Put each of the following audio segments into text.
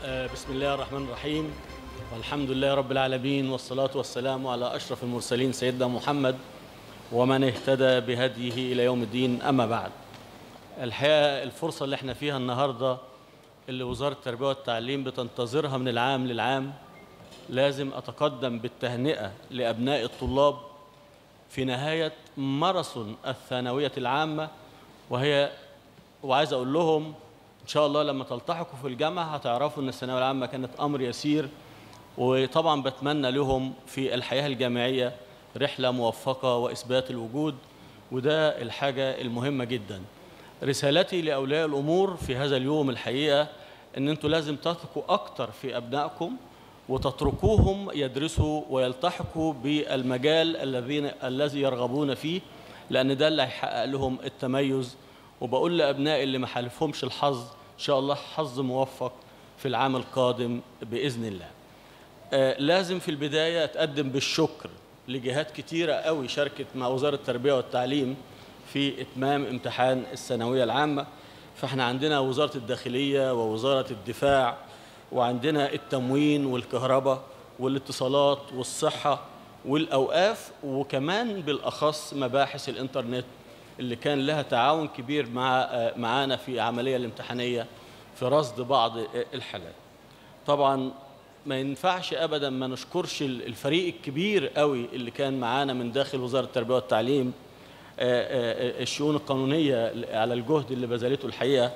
آه، بسم الله الرحمن الرحيم والحمد لله رب العالمين والصلاة والسلام على أشرف المرسلين سيدنا محمد ومن اهتدى بهديه إلى يوم الدين أما بعد الحقيقة الفرصة اللي احنا فيها النهاردة اللي وزارة التربية والتعليم بتنتظرها من العام للعام لازم أتقدم بالتهنئة لأبناء الطلاب في نهاية ماراثون الثانوية العامة وهي وعايز أقول لهم إن شاء الله لما تلتحقوا في الجامعة هتعرفوا إن الثانوية العامة كانت أمر يسير وطبعا بتمنى لهم في الحياة الجامعية رحلة موفقة وإثبات الوجود وده الحاجة المهمة جدا رسالتي لأولياء الأمور في هذا اليوم الحقيقة إن أنتوا لازم تثقوا أكتر في أبنائكم وتتركوهم يدرسوا ويلتحقوا بالمجال الذين الذي يرغبون فيه لأن ده اللي هيحقق لهم التميز وبقول لأبنائي اللي ما حالفهمش الحظ إن شاء الله حظ موفق في العام القادم بإذن الله آه، لازم في البداية أتقدم بالشكر لجهات كتيرة قوي شاركت مع وزارة التربية والتعليم في إتمام امتحان الثانوية العامة فإحنا عندنا وزارة الداخلية ووزارة الدفاع وعندنا التموين والكهرباء والاتصالات والصحة والأوقاف وكمان بالأخص مباحث الإنترنت اللي كان لها تعاون كبير مع آه، معانا في العملية الامتحانية في رصد بعض آه، الحالات طبعا ما ينفعش ابدا ما نشكرش الفريق الكبير قوي اللي كان معانا من داخل وزاره التربيه والتعليم آه، آه، الشؤون القانونيه على الجهد اللي بذلته الحقيقه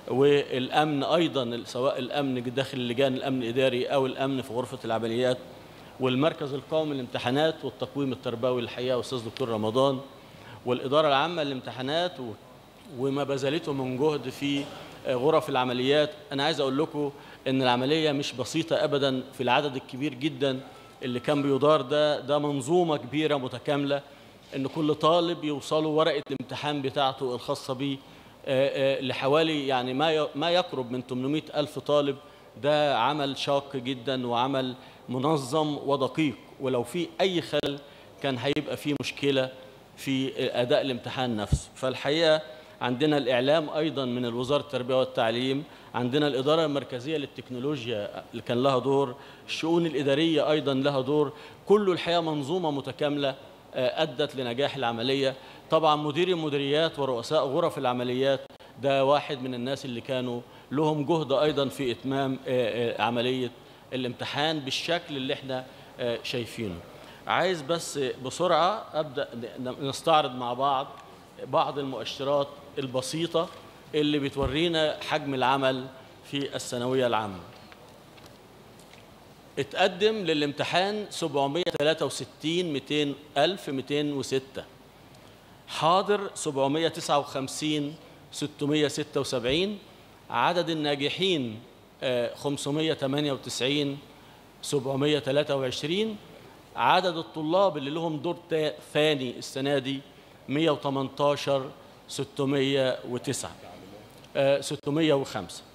والامن ايضا سواء الامن داخل لجان الامن الاداري او الامن في غرفه العمليات والمركز القومي للامتحانات والتقويم التربوي الحقيقه استاذ دكتور رمضان والاداره العامه للامتحانات و- وما بذلته من جهد في غرف العمليات انا عايز اقول لكم ان العمليه مش بسيطه ابدا في العدد الكبير جدا اللي كان بيدار ده ده منظومه كبيره متكامله ان كل طالب يوصله ورقه الامتحان بتاعته الخاصه بيه آه، آه، لحوالي يعني ما ي- ما يقرب من 800 الف طالب ده عمل شاق جدا وعمل منظم ودقيق ولو في اي خلل كان هيبقى في مشكله في اداء الامتحان نفسه فالحقيقه عندنا الاعلام ايضا من الوزاره التربيه والتعليم عندنا الاداره المركزيه للتكنولوجيا اللي كان لها دور الشؤون الاداريه ايضا لها دور كله الحقيقه منظومه متكامله آه، ادت لنجاح العمليه طبعا مدير المديريات ورؤساء غرف العمليات ده واحد من الناس اللي كانوا لهم جهد ايضا في اتمام آه، آه، عمليه الامتحان بالشكل اللي احنا آه، شايفينه عايز بس بسرعه ابدا ن- نستعرض مع بعض بعض المؤشرات البسيطه اللي بتورينا حجم العمل في الثانويه العامه اتقدم للامتحان 763 200 1206 حاضر 759 676 عدد الناجحين آه، 598 723 عدد الطلاب اللي لهم دور تا- ثاني السنة دي 118 609 آه، 605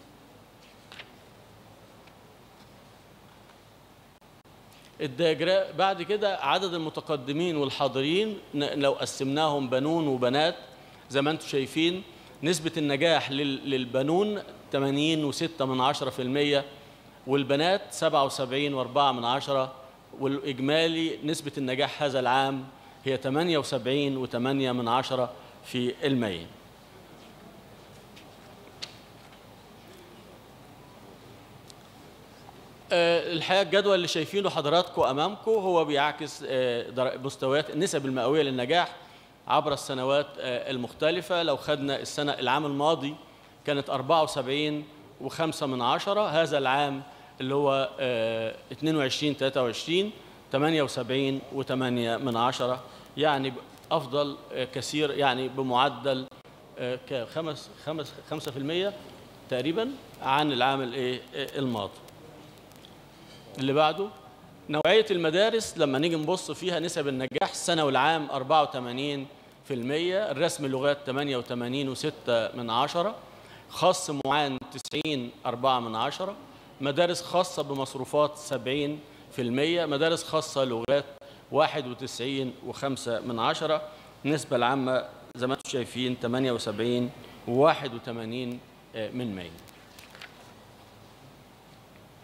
الدياجرام بعد كده عدد المتقدمين والحاضرين ن- لو قسمناهم بنون وبنات زي ما انتم شايفين نسبة النجاح لل- للبنون 80 و6 من 10 في المية والبنات 77 و4 من 10 والإجمالي نسبة النجاح هذا العام هي 78 و8 من 10 في المية آه، الحقيقه الجدول اللي شايفينه حضراتكم امامكم هو بيعكس آه، در- مستويات النسب المئويه للنجاح عبر السنوات آه، المختلفه لو خدنا السنه العام الماضي كانت 74 و5 من عشرة هذا العام اللي هو آه، 22 23 78 و8 من عشرة يعني افضل آه، كثير يعني بمعدل آه، كخمس خمس 5% تقريبا عن العام الايه آه، الماضي اللي بعده نوعية المدارس لما نيجي نبص فيها نسب النجاح الثانوي العام 84 في المية الرسم اللغات 88 وستة من عشرة خاص معان 90 4 من عشرة مدارس خاصة بمصروفات 70 في المية مدارس خاصة لغات 91 وخمسة من عشرة النسبة العامة زي ما انتم شايفين 78 و81 من 100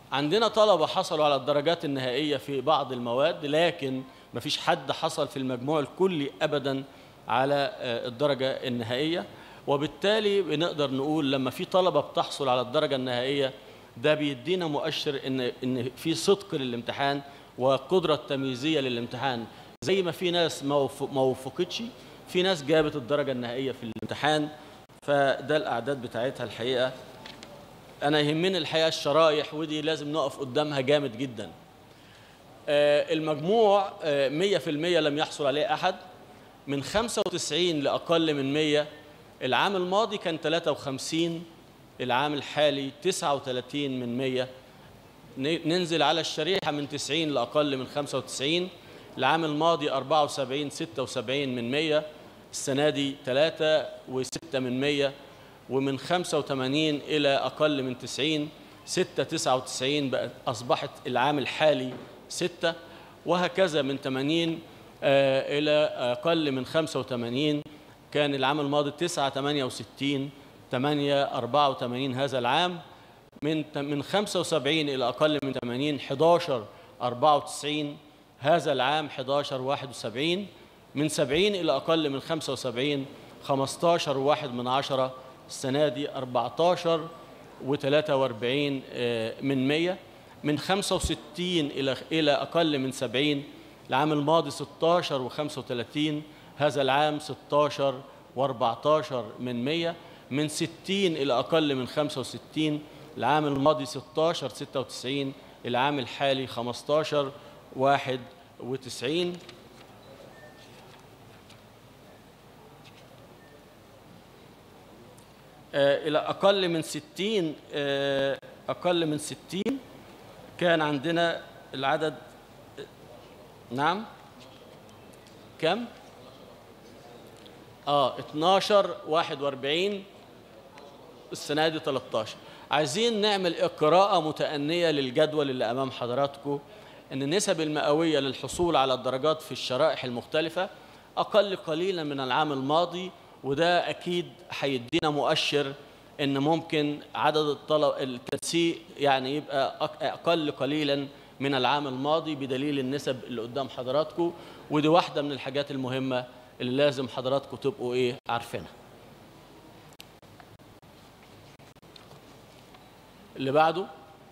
عندنا طلبة حصلوا على الدرجات النهائية في بعض المواد لكن مفيش حد حصل في المجموع الكلي أبدا على آه، الدرجة النهائية وبالتالي بنقدر نقول لما في طلبة بتحصل على الدرجة النهائية ده بيدينا مؤشر ان ان في صدق للامتحان وقدرة تمييزية للامتحان زي ما في ناس ما وف- ما وفقتش في ناس جابت الدرجة النهائية في الامتحان فده الأعداد بتاعتها الحقيقة أنا يهمني الحقيقة الشرايح ودي لازم نقف قدامها جامد جدا آه، المجموع آه، 100% لم يحصل عليه أحد من 95 لأقل من 100 العام الماضي كان 53 العام الحالي 39 من 100 ن- ننزل على الشريحة من 90 لأقل من 95 العام الماضي 74 76 من 100 السنة دي 3 و6 من 100 ومن 85 إلى أقل من 90 6 99 بقت أصبحت العام الحالي 6 وهكذا من 80 آه، إلى أقل من 85 كان العام الماضي 9 68 8 84 هذا العام من من 75 إلى أقل من 80 11 94 هذا العام 11 71 من 70 إلى أقل من 75 15 واحد من عشرة السنة دي 14 و43 من 100 من 65 إلى إلى أقل من 70 العام الماضي 16 و35 هذا العام 16 و14 من 100 من 60 إلى أقل من 65 العام الماضي 16 96 العام الحالي 15 91 آه، إلى أقل من 60 آه، أقل من 60 كان عندنا العدد نعم كم؟ اه 12 41 السنه دي 13 عايزين نعمل قراءه متأنية للجدول اللي امام حضراتكم ان النسب المئويه للحصول على الدرجات في الشرائح المختلفه اقل قليلا من العام الماضي وده اكيد هيدينا مؤشر ان ممكن عدد الطلب التنسيق يعني يبقى أق- اقل قليلا من العام الماضي بدليل النسب اللي قدام حضراتكم ودي واحده من الحاجات المهمه اللي لازم حضراتكم تبقوا ايه عارفينها اللي بعده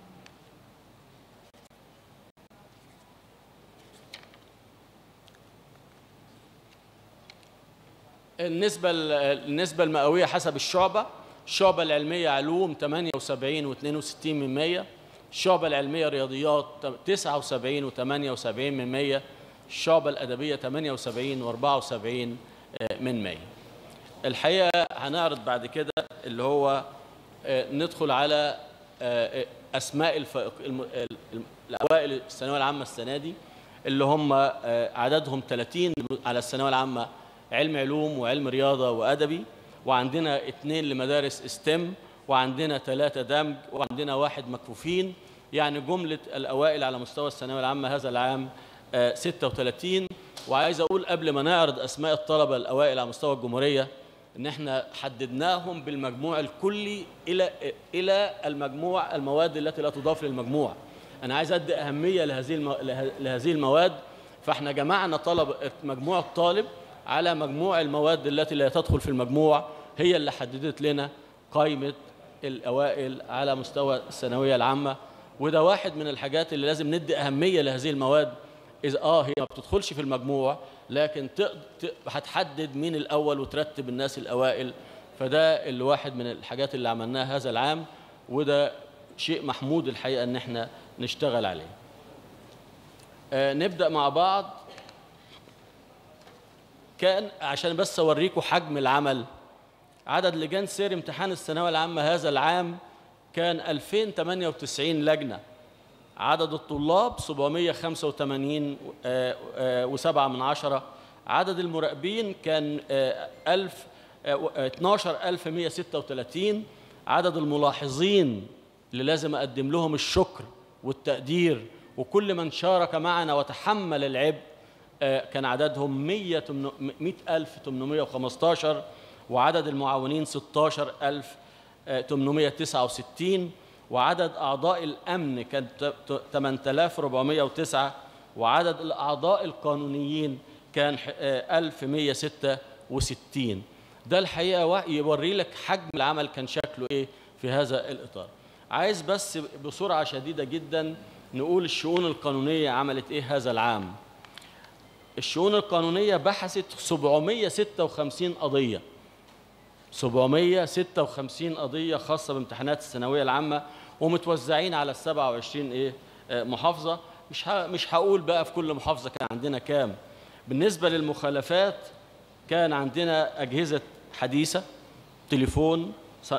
النسبة النسبة المئوية حسب الشعبة الشعبة العلمية علوم 78 و62 من 100 الشعبة العلمية رياضيات 79 و78 من 100 الشعبة الأدبية 78 و74 من 100 الحقيقة هنعرض بعد كده اللي هو آه، ندخل على آه، أسماء الفائق الم- ال- الأوائل الثانوية العامة السنة دي اللي هم آه، عددهم 30 على الثانوية العامة علم علوم وعلم رياضة وأدبي وعندنا اثنين لمدارس استم وعندنا ثلاثة دمج وعندنا واحد مكفوفين يعني جملة الأوائل على مستوى الثانوية العامة هذا العام آه، 36 وعايز أقول قبل ما نعرض أسماء الطلبة الأوائل على مستوى الجمهورية ان احنا حددناهم بالمجموع الكلي الى الى المجموع المواد التي لا تضاف للمجموع انا عايز ادي اهميه لهذه المو... له- لهذه المواد فاحنا جمعنا طلب مجموع الطالب على مجموع المواد التي لا تدخل في المجموع هي اللي حددت لنا قائمه الاوائل على مستوى الثانويه العامه وده واحد من الحاجات اللي لازم ندي اهميه لهذه المواد إذا آه هي ما بتدخلش في المجموع لكن تق... ت... هتحدد مين الأول وترتب الناس الأوائل فده اللي واحد من الحاجات اللي عملناها هذا العام وده شيء محمود الحقيقة إن إحنا نشتغل عليه. آه نبدأ مع بعض كان عشان بس أوريكم حجم العمل عدد لجان سير امتحان الثانوية العامة هذا العام كان 2098 لجنة عدد الطلاب 785 آه، آه، وسبعة من عشرة عدد المراقبين كان آه، 1000 آه، آه، 12136 عدد الملاحظين اللي لازم أقدم لهم الشكر والتقدير وكل من شارك معنا وتحمل العبء آه، كان عددهم 100 100815 وعدد المعاونين 16869 وعدد أعضاء الأمن كان 8409 وعدد الأعضاء القانونيين كان 1166 ده الحقيقة يوري لك حجم العمل كان شكله إيه في هذا الإطار عايز بس بسرعة شديدة جدا نقول الشؤون القانونية عملت إيه هذا العام الشؤون القانونية بحثت 756 قضية 756 قضية خاصة بامتحانات الثانوية العامة ومتوزعين على ال 27 إيه محافظة مش مش هقول بقى في كل محافظة كان عندنا كام بالنسبة للمخالفات كان عندنا أجهزة حديثة تليفون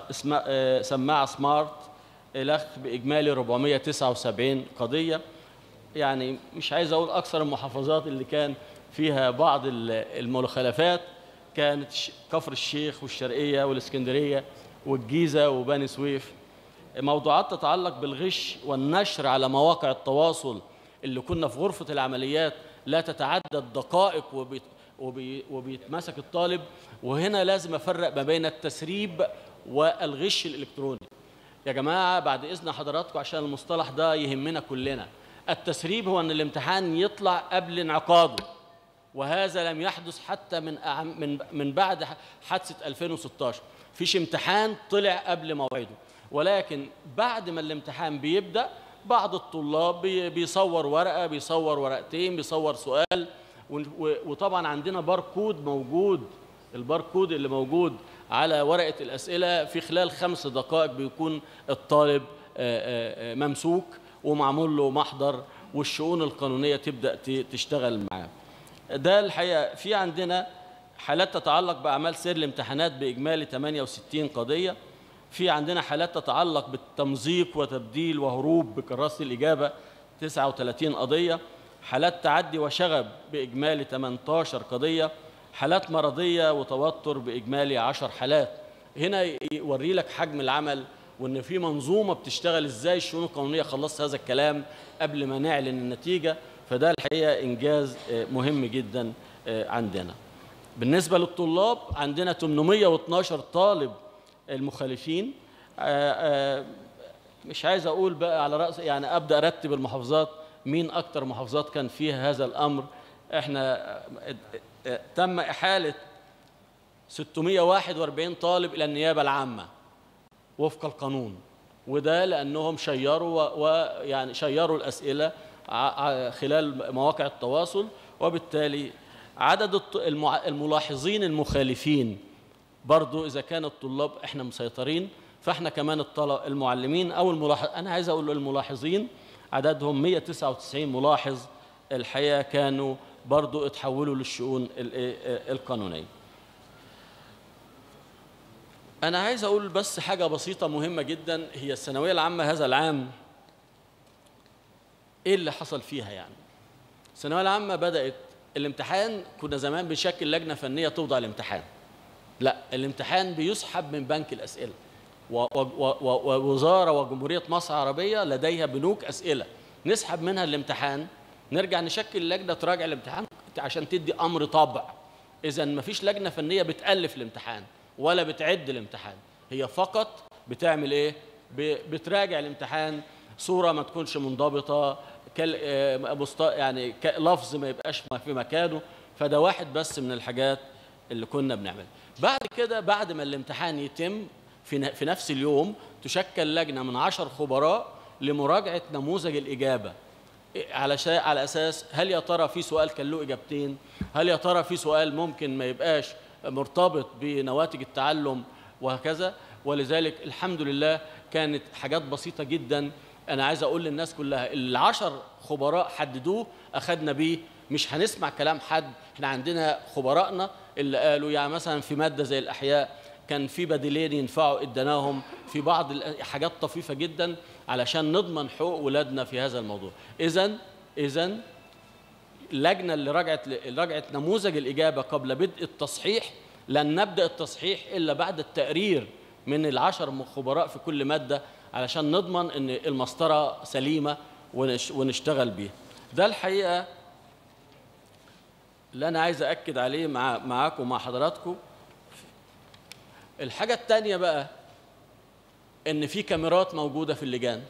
سماعة سمارت الأخ بإجمالي 479 قضية يعني مش عايز أقول أكثر المحافظات اللي كان فيها بعض المخالفات كانت كفر الشيخ والشرقية والإسكندرية والجيزة وبني سويف موضوعات تتعلق بالغش والنشر على مواقع التواصل اللي كنا في غرفة العمليات لا تتعدى الدقائق وبيت وبي وبيتمسك الطالب وهنا لازم أفرق ما بين التسريب والغش الإلكتروني يا جماعة بعد إذن حضراتكم عشان المصطلح ده يهمنا كلنا التسريب هو أن الامتحان يطلع قبل انعقاده وهذا لم يحدث حتى من من من بعد حادثة 2016 فيش امتحان طلع قبل موعده ولكن بعد ما الامتحان بيبدأ بعض الطلاب بيصور ورقة بيصور ورقتين بيصور سؤال وطبعا عندنا باركود موجود الباركود اللي موجود على ورقة الأسئلة في خلال خمس دقائق بيكون الطالب ممسوك ومعمول له محضر والشؤون القانونية تبدأ تشتغل معاه ده الحقيقة في عندنا حالات تتعلق بأعمال سير الامتحانات بإجمالي 68 قضية في عندنا حالات تتعلق بالتمزيق وتبديل وهروب بكراسة الإجابة 39 قضية حالات تعدي وشغب بإجمالي 18 قضية حالات مرضية وتوتر بإجمالي 10 حالات هنا يوري لك حجم العمل وإن في منظومة بتشتغل إزاي الشؤون القانونية خلصت هذا الكلام قبل ما نعلن النتيجة فده الحقيقة إنجاز مهم جدا عندنا بالنسبة للطلاب عندنا 812 طالب المخالفين مش عايز أقول بقى على رأس يعني أبدأ أرتب المحافظات مين أكتر محافظات كان فيها هذا الأمر احنا تم إحالة 641 طالب إلى النيابة العامة وفق القانون وده لأنهم شيروا ويعني شيروا الأسئلة خلال مواقع التواصل وبالتالي عدد الملاحظين المخالفين برضو إذا كان الطلاب إحنا مسيطرين فإحنا كمان الطلب المعلمين أو الملاحظ أنا عايز أقول الملاحظين عددهم 199 ملاحظ الحقيقة كانوا برضو اتحولوا للشؤون القانونية أنا عايز أقول بس حاجة بسيطة مهمة جدا هي الثانوية العامة هذا العام إيه اللي حصل فيها يعني الثانوية العامة بدأت الامتحان كنا زمان بنشكل لجنة فنية توضع الامتحان لا الامتحان بيسحب من بنك الأسئلة ووزارة وجمهورية مصر العربية لديها بنوك أسئلة نسحب منها الامتحان نرجع نشكل لجنة تراجع الامتحان عشان تدي أمر طبع إذا ما فيش لجنة فنية بتألف الامتحان ولا بتعد الامتحان هي فقط بتعمل إيه؟ بتراجع الامتحان صورة ما تكونش منضبطة يعني لفظ ما يبقاش في مكانه فده واحد بس من الحاجات اللي كنا بنعملها بعد كده بعد ما الامتحان يتم في في نفس اليوم تشكل لجنه من عشر خبراء لمراجعه نموذج الاجابه على على اساس هل يا ترى في سؤال كان له اجابتين هل يا ترى في سؤال ممكن ما يبقاش مرتبط بنواتج التعلم وهكذا ولذلك الحمد لله كانت حاجات بسيطه جدا انا عايز اقول للناس كلها العشر خبراء حددوه اخذنا بيه مش هنسمع كلام حد احنا عندنا خبرائنا اللي قالوا يعني مثلا في ماده زي الاحياء كان في بديلين ينفعوا اديناهم في بعض حاجات طفيفه جدا علشان نضمن حقوق ولادنا في هذا الموضوع اذا اذا اللجنه اللي رجعت اللي رجعت نموذج الاجابه قبل بدء التصحيح لن نبدا التصحيح الا بعد التقرير من العشر خبراء في كل ماده علشان نضمن ان المسطره سليمه ونشتغل بيها ده الحقيقه اللي انا عايز اكد عليه مع معاكم ومع حضراتكم الحاجه الثانيه بقى ان في كاميرات موجوده في اللجان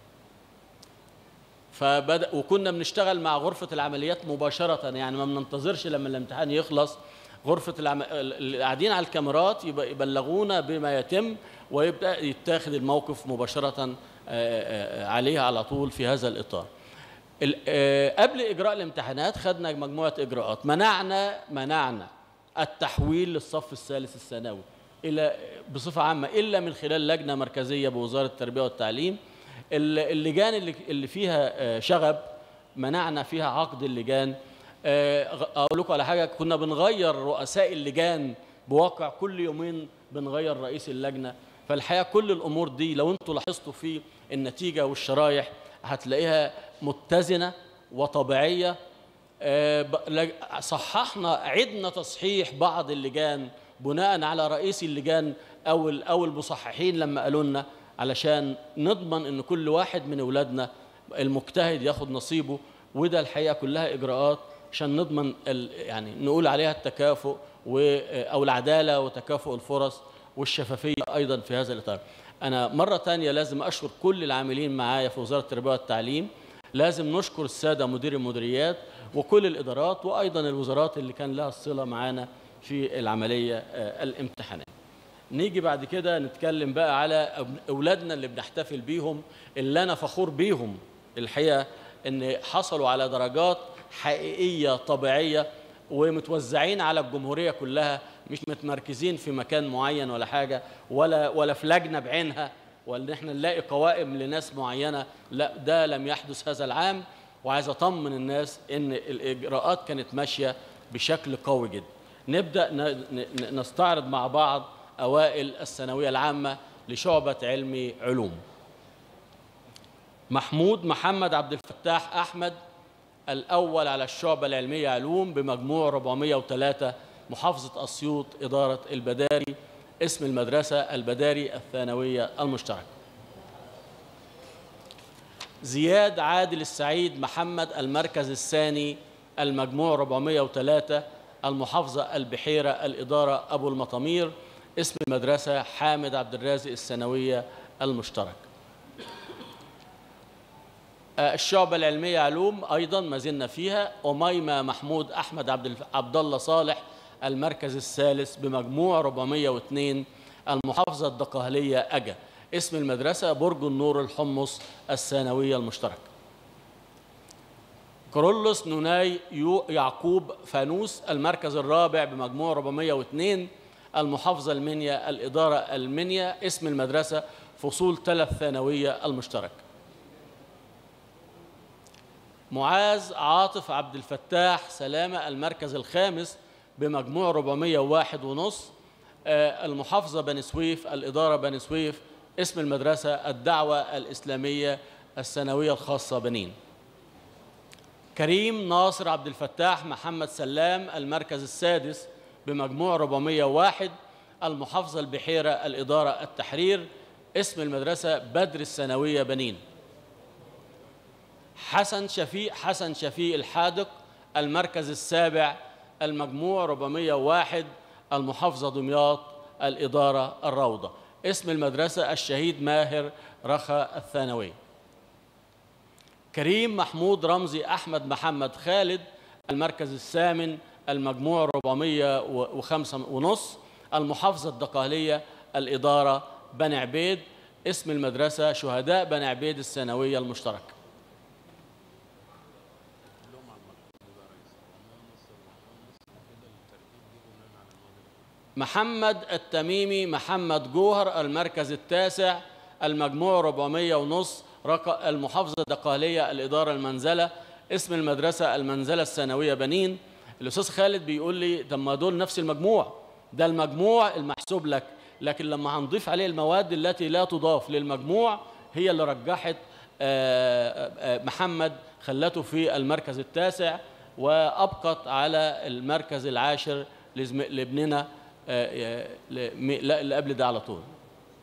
فبدا وكنا بنشتغل مع غرفه العمليات مباشره يعني ما بننتظرش لما الامتحان يخلص غرفه العم... اللي قاعدين على الكاميرات يبقى يبلغونا بما يتم ويبدا يتاخذ الموقف مباشره آه، آه، عليها على طول في هذا الاطار ال- آه، قبل اجراء الامتحانات خدنا مجموعه اجراءات منعنا منعنا التحويل للصف الثالث الثانوي الى بصفه عامه الا من خلال لجنه مركزيه بوزاره التربيه والتعليم ال- اللجان اللي اللي فيها آه، شغب منعنا فيها عقد اللجان آه، غ- اقول لكم على حاجه كنا بنغير رؤساء اللجان بواقع كل يومين بنغير رئيس اللجنه فالحقيقه كل الامور دي لو انتوا لاحظتوا في النتيجه والشرايح هتلاقيها متزنه وطبيعيه آه، ب- لج- صححنا عدنا تصحيح بعض اللجان بناء على رئيس اللجان او ال- او المصححين لما قالوا لنا علشان نضمن ان كل واحد من اولادنا المجتهد ياخد نصيبه وده الحقيقه كلها اجراءات عشان نضمن ال- يعني نقول عليها التكافؤ و- او العداله وتكافؤ الفرص والشفافيه ايضا في هذا الاطار. انا مره ثانيه لازم اشكر كل العاملين معايا في وزاره التربيه والتعليم لازم نشكر الساده مدير المديريات وكل الادارات وايضا الوزارات اللي كان لها الصله معانا في العمليه آه، الامتحانات. نيجي بعد كده نتكلم بقى على أب- اولادنا اللي بنحتفل بيهم اللي انا فخور بيهم الحقيقه ان حصلوا على درجات حقيقيه طبيعيه ومتوزعين على الجمهوريه كلها مش متمركزين في مكان معين ولا حاجه ولا ولا في لجنه بعينها ولا احنا نلاقي قوائم لناس معينه لا ده لم يحدث هذا العام وعايز اطمن الناس ان الاجراءات كانت ماشيه بشكل قوي جدا نبدا ن- ن- نستعرض مع بعض اوائل الثانويه العامه لشعبه علمي علوم محمود محمد عبد الفتاح احمد الاول على الشعبه العلميه علوم بمجموع 403 محافظه اسيوط اداره البداري اسم المدرسه البداري الثانويه المشتركه زياد عادل السعيد محمد المركز الثاني المجموع 403 المحافظة البحيرة الإدارة أبو المطامير اسم المدرسة حامد عبد الرازق الثانوية المشترك آه، الشعبة العلمية علوم أيضا ما زلنا فيها أميمة محمود أحمد عبد الف- عبد الله صالح المركز الثالث بمجموع 402 المحافظة الدقهلية أجا اسم المدرسة برج النور الحمص الثانوية المشتركة كورولوس نوناي يو يعقوب فانوس المركز الرابع بمجموع 402 المحافظة المنيا الإدارة المنيا اسم المدرسة فصول ثلاث ثانوية المشترك معاذ عاطف عبد الفتاح سلامة المركز الخامس بمجموع 401 ونص آه، المحافظة بني سويف الإدارة بني سويف اسم المدرسة الدعوة الإسلامية الثانوية الخاصة بنين كريم ناصر عبد الفتاح محمد سلام المركز السادس بمجموع 401 المحافظة البحيرة الإدارة التحرير اسم المدرسة بدر الثانوية بنين حسن شفيق حسن شفيق الحادق المركز السابع المجموع 401 المحافظة دمياط الإدارة الروضة اسم المدرسة الشهيد ماهر رخا الثانوية كريم محمود رمزي أحمد محمد خالد المركز الثامن المجموع 405 ونص المحافظة الدقهلية الإدارة بني عبيد اسم المدرسة شهداء بني عبيد الثانوية المشتركة محمد التميمي محمد جوهر المركز التاسع المجموع 400 ونص رق- المحافظة الدقهلية الإدارة المنزلة اسم المدرسة المنزلة الثانوية بنين الأستاذ خالد بيقول لي طب ما دول نفس المجموع ده المجموع المحسوب لك لكن لما هنضيف عليه المواد التي لا تضاف للمجموع هي اللي رجحت آه، آه، محمد خلته في المركز التاسع وأبقت على المركز العاشر لزم- لابننا آه، آه، لم- لا اللي قبل ده على طول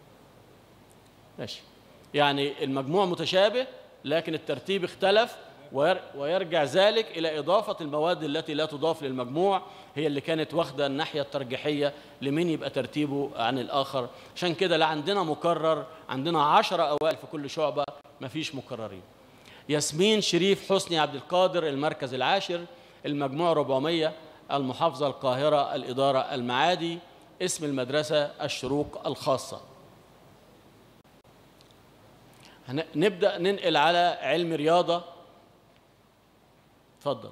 ماشي يعني المجموع متشابه لكن الترتيب اختلف وير- ويرجع ذلك إلى إضافة المواد التي لا تضاف للمجموع هي اللي كانت واخدة الناحية الترجيحية لمين يبقى ترتيبه عن الآخر عشان كده لا عندنا مكرر عندنا عشرة أوائل في كل شعبة مفيش مكررين ياسمين شريف حسني عبد القادر المركز العاشر المجموع 400 المحافظة القاهرة الإدارة المعادي اسم المدرسة الشروق الخاصة هن- نبدأ ننقل على علم رياضة اتفضل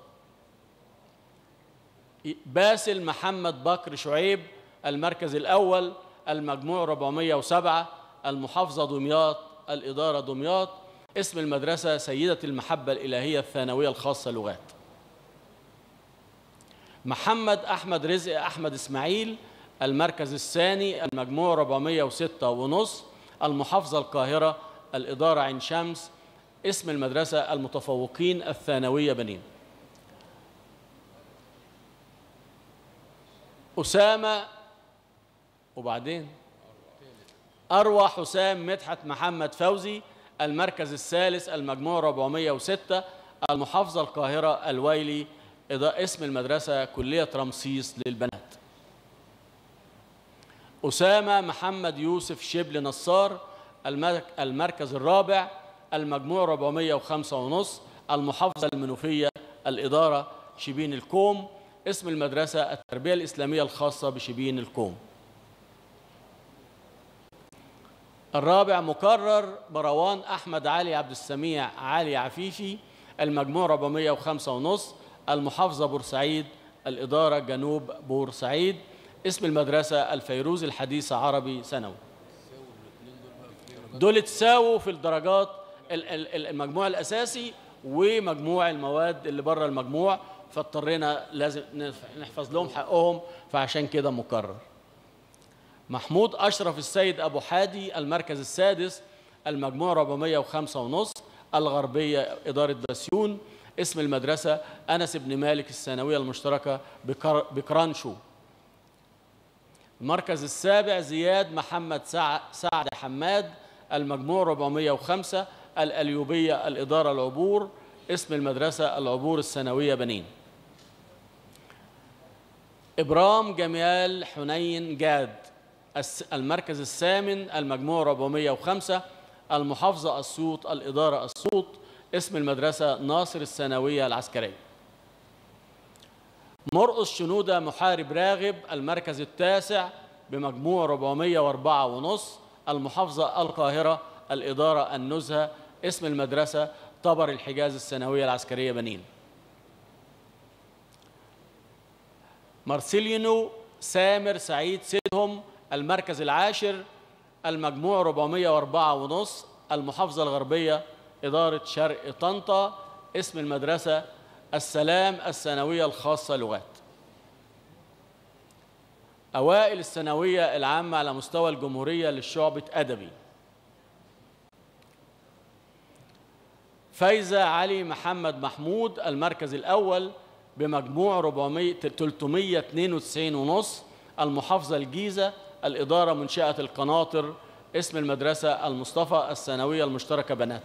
باسل محمد بكر شعيب المركز الأول المجموع 407 المحافظة دمياط الإدارة دمياط اسم المدرسة سيدة المحبة الإلهية الثانوية الخاصة لغات محمد أحمد رزق أحمد إسماعيل المركز الثاني المجموع 406 ونص المحافظة القاهرة الإدارة عين شمس اسم المدرسة المتفوقين الثانوية بنين أسامة وبعدين أروى حسام مدحت محمد فوزي المركز الثالث المجموع 406 المحافظة القاهرة الويلي إضاءة- اسم المدرسة كلية رمسيس للبنات أسامة محمد يوسف شبل نصار المرك- المركز الرابع المجموع 405 ونص المحافظة المنوفية الإدارة شبين الكوم اسم المدرسة التربية الإسلامية الخاصة بشبين الكوم الرابع مكرر مروان أحمد علي عبد السميع علي عفيفي المجموع 405 ونص المحافظة بورسعيد الإدارة جنوب بورسعيد اسم المدرسة الفيروز الحديثة عربي ثانوي دول اتساووا في الدرجات ال- ال- ال- المجموع الأساسي ومجموع المواد اللي بره المجموع فاضطرينا لازم نف- نحفظ لهم حقهم فعشان كده مكرر محمود أشرف السيد أبو حادي المركز السادس المجموع 405 ونص الغربية إدارة بسيون اسم المدرسة أنس بن مالك الثانوية المشتركة بكر بكرانشو المركز السابع زياد محمد سع- سعد حماد المجموع 405 الأليوبية الإدارة العبور اسم المدرسة العبور الثانوية بنين إبرام جمال حنين جاد الس- المركز الثامن المجموع 405 المحافظة السوط الإدارة السوط اسم المدرسة ناصر الثانوية العسكرية مرقص شنودة محارب راغب المركز التاسع بمجموع 404 ونص المحافظة القاهرة الإدارة النزهة اسم المدرسة طبر الحجاز الثانوية العسكرية بنين مارسيلينو سامر سعيد سيدهم المركز العاشر المجموع 404 ونص المحافظة الغربية إدارة شرق طنطا اسم المدرسة السلام الثانوية الخاصة لغات أوائل الثانوية العامة على مستوى الجمهورية للشعبة أدبي فايزة علي محمد محمود المركز الأول بمجموع 400 392 ونص المحافظة الجيزة الإدارة منشأة القناطر اسم المدرسة المصطفى الثانوية المشتركة بنات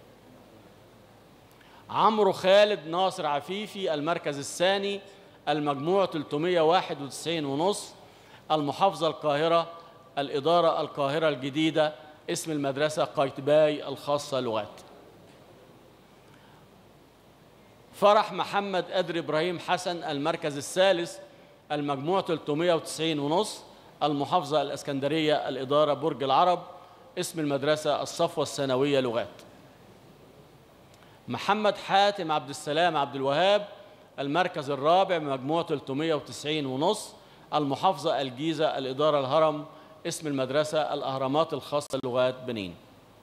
عمرو خالد ناصر عفيفي المركز الثاني المجموع 391 ونص المحافظة القاهرة الإدارة القاهرة الجديدة اسم المدرسة قايتباي الخاصة لغات فرح محمد أدري إبراهيم حسن المركز الثالث المجموع 390 ونص المحافظة الإسكندرية الإدارة برج العرب اسم المدرسة الصفوة الثانوية لغات محمد حاتم عبد السلام عبد الوهاب المركز الرابع بمجموع 390 ونص المحافظة الجيزة الإدارة الهرم اسم المدرسة الأهرامات الخاصة لغات بنين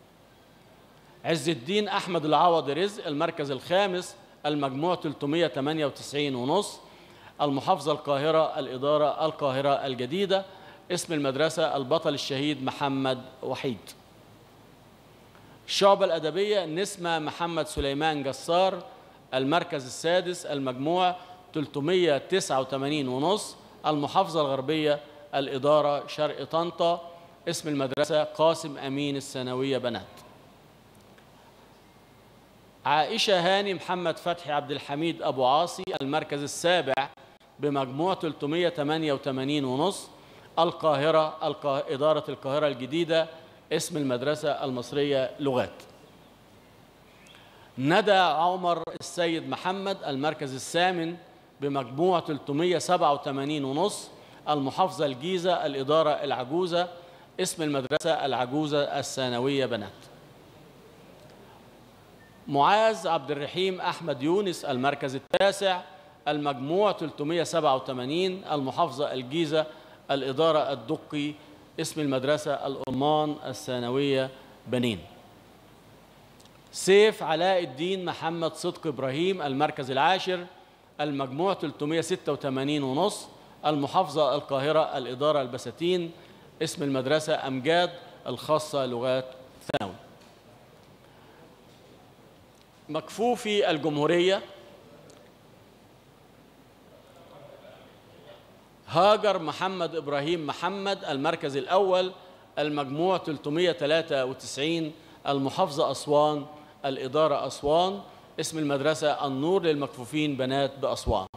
عز الدين أحمد العوض رزق المركز الخامس المجموع 398 ونص المحافظة القاهرة الإدارة القاهرة الجديدة اسم المدرسة البطل الشهيد محمد وحيد الشعبة الأدبية نسمة محمد سليمان جسار المركز السادس المجموع 389 ونص المحافظة الغربية الإدارة شرق طنطا اسم المدرسة قاسم أمين الثانوية بنات عائشة هاني محمد فتحي عبد الحميد أبو عاصي المركز السابع بمجموع 388 ونص القاهرة القا... إدارة القاهرة الجديدة اسم المدرسة المصرية لغات ندى عمر السيد محمد المركز الثامن بمجموع 387 ونص المحافظة الجيزة الإدارة العجوزة اسم المدرسة العجوزة الثانوية بنات معاذ عبد الرحيم أحمد يونس المركز التاسع المجموع 387 المحافظة الجيزة الإدارة الدقي اسم المدرسة الأمان الثانوية بنين سيف علاء الدين محمد صدق إبراهيم المركز العاشر المجموع 386 ونص المحافظة القاهرة الإدارة البساتين اسم المدرسة أمجاد الخاصة لغات ثانوي مكفوفي الجمهورية هاجر محمد إبراهيم محمد المركز الأول المجموع 393 المحافظة أسوان الإدارة أسوان اسم المدرسة النور للمكفوفين بنات بأسوان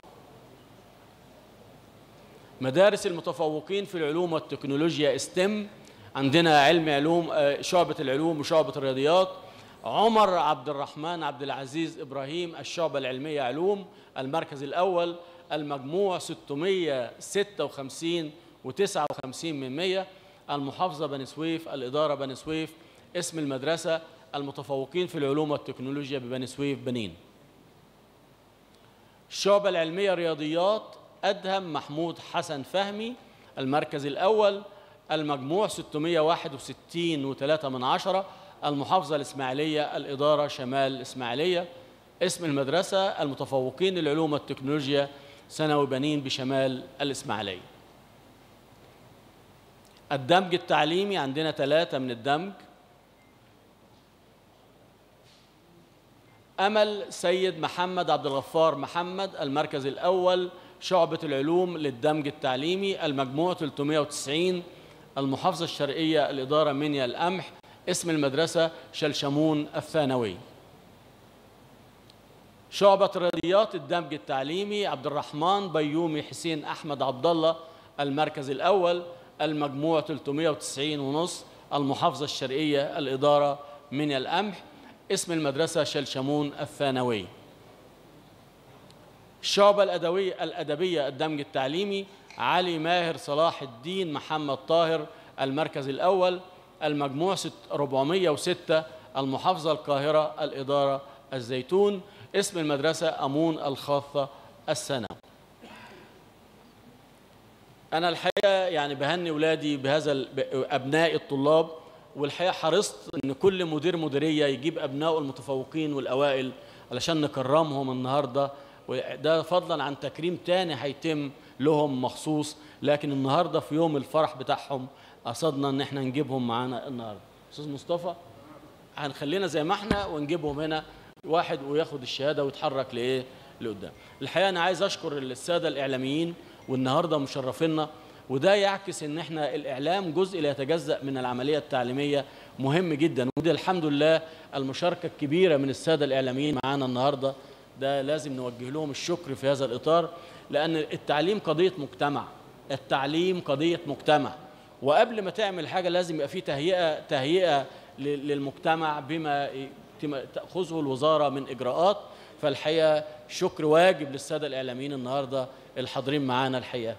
مدارس المتفوقين في العلوم والتكنولوجيا استم عندنا علم علوم شعبة العلوم وشعبة الرياضيات عمر عبد الرحمن عبد العزيز إبراهيم الشعبة العلمية علوم المركز الأول المجموع 656 و59 من 100 المحافظة بني سويف الإدارة بني سويف اسم المدرسة المتفوقين في العلوم والتكنولوجيا ببني سويف بنين الشعبة العلمية رياضيات أدهم محمود حسن فهمي المركز الأول المجموع 661 و3 من عشرة المحافظة الإسماعيلية الإدارة شمال الإسماعيلية اسم المدرسة المتفوقين للعلوم والتكنولوجيا ثانوي بنين بشمال الإسماعيلية الدمج التعليمي عندنا ثلاثة من الدمج أمل سيد محمد عبد الغفار محمد المركز الأول شعبة العلوم للدمج التعليمي المجموع 390 المحافظة الشرقية الإدارة منيا القمح اسم المدرسة شلشمون الثانوي شعبة الرياضيات الدمج التعليمي عبد الرحمن بيومي حسين أحمد عبد الله المركز الأول المجموع 390 ونص المحافظة الشرقية الإدارة منيا القمح اسم المدرسة شلشمون الثانوي الشعبة الأدوية الأدبية الدمج التعليمي علي ماهر صلاح الدين محمد طاهر المركز الأول المجموع 406 المحافظة القاهرة الإدارة الزيتون اسم المدرسة أمون الخاصة السنة أنا الحقيقة يعني بهني ولادي بهذا أبناء الطلاب والحقيقة حرصت أن كل مدير مديرية يجيب أبنائه المتفوقين والأوائل علشان نكرمهم النهاردة وده فضلا عن تكريم تاني هيتم لهم مخصوص لكن النهاردة في يوم الفرح بتاعهم قصدنا ان احنا نجيبهم معانا النهارده استاذ مصطفى هنخلينا زي ما احنا ونجيبهم هنا واحد وياخد الشهاده ويتحرك لايه لقدام الحقيقه انا عايز اشكر الساده الاعلاميين والنهارده مشرفينا وده يعكس ان احنا الاعلام جزء لا يتجزا من العمليه التعليميه مهم جدا ودي الحمد لله المشاركه الكبيره من الساده الاعلاميين معانا النهارده ده لازم نوجه لهم الشكر في هذا الاطار لان التعليم قضيه مجتمع التعليم قضيه مجتمع وقبل ما تعمل حاجه لازم يبقى في تهيئه تهيئه للمجتمع بما تاخذه الوزاره من اجراءات فالحقيقه شكر واجب للساده الاعلاميين النهارده الحاضرين معانا الحقيقه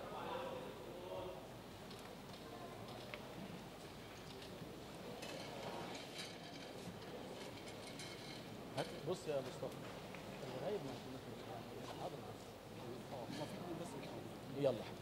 بص يا مصطفى يلا